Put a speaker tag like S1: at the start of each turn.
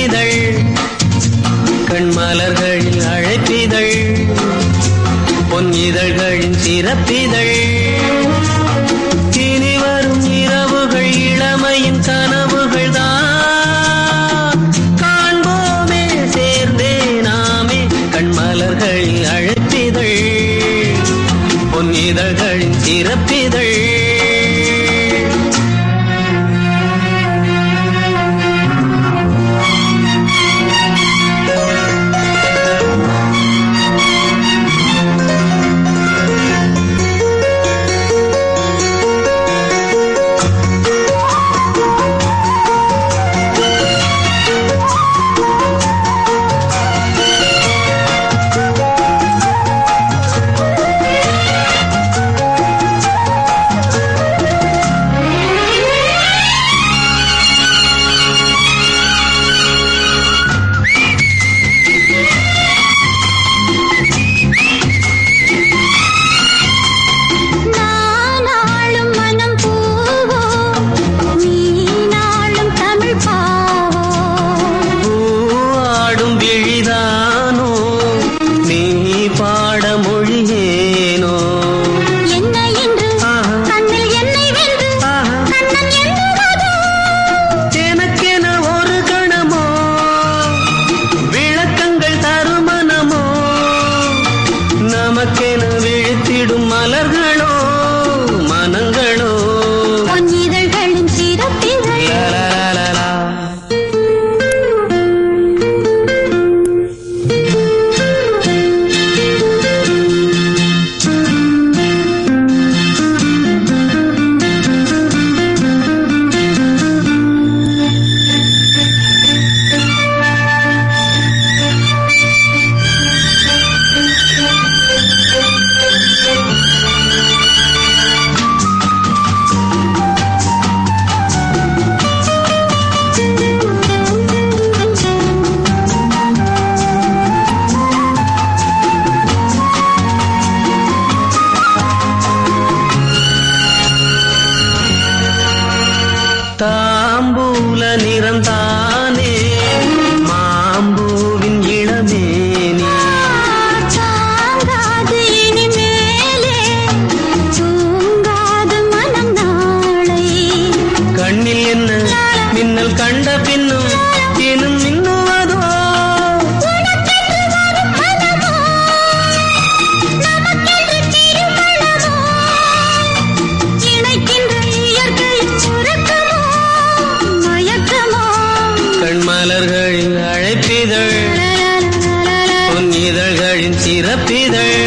S1: அழைப்பிதழ் கண்மலர்களில் அழைப்பிதழ் பொன் இதழ்களின் சிறப்பிதழ் இனி வரும் இரவுகள் இளமையின் கனவுகள் தான் காண்போமே சேர்ந்தே நாமே கண்மலர்களில் அழைப்பிதழ் பொன் இதழ்களின் சிறப்பிதழ்
S2: நானாளும் மனம் பூவோ நீ நாளும் தமிழ் பாவோ
S1: பூவாடும் விழிதானோ நீ பாட மொழியேனோ
S2: என்ன என்று
S1: ஆஹா.
S2: கண்ணில் என்னை வென்று
S1: ஆஹா.
S2: கண்ணன் எண்ணுவதோ
S1: எனக்கென ஒரு கணமோ விளக்கங்கள் தருமனமோ நமக்கென விழித்திடும் மலர்களோ மனங்களோ
S2: பொன் இதழ்களின் சிறப்பிதழ்
S1: லலலலலா. தாம்பூல நிறந்தானே மாம்பூவின் இளமேனி
S2: தாங்காது இனிமேலே தூங்காது மனம் நாளை
S1: கண்ணில் என்ன மின்னல் கண்ட பின்னும் தினம் மின்னுவதோ
S2: உனக்கென்று வரும் மனமோ நமக்கென்று திருமணமோ இணைக்கின்ற இயற்கையின் சுரக்கமோ மயக்கமோ
S1: கண்மலர்களின் அழைப்பிதழ் பொன் இதழ்களின் சிறப்பிதழ்